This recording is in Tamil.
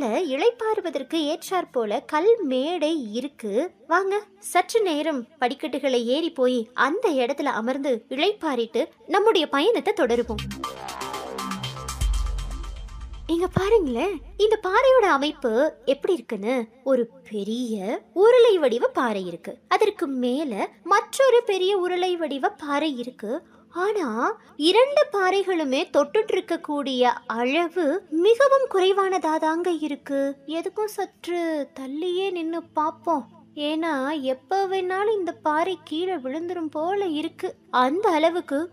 மேல இளைப்பாறுவதற்கு ஏற்றாற் போல கல் மேடை இருக்கு வாங்க சற்று நேரம் படிக்கட்டுகளை ஏறி போய் அந்த இடத்துல அமர்ந்து இளைப்பாறிட்டு நம்முடைய பயணத்தை தொடருவோம் இங்க பாருங்களேன் இந்த பாறையோட அமைப்பு எப்படி இருக்குன்னு ஒரு பெரிய உருளை வடிவ பாறை இருக்கு அதற்கு மேல மற்றொரு பெரிய உருளை வடிவ பாறை இருக்கு ஆனா இரண்டு பாறைகளுமே தொட்டுட்டு இருக்கக்கூடிய அளவு மிகவும் குறைவானதா தாங்க இருக்கு எதுக்கும் சற்று தள்ளியே நின்னு பாப்போம் ஏன்னா எப்ப வேணாலும் இந்த பாறை கீழே விழுந்துரும் போல இருக்கு அந்த அளவுக்கு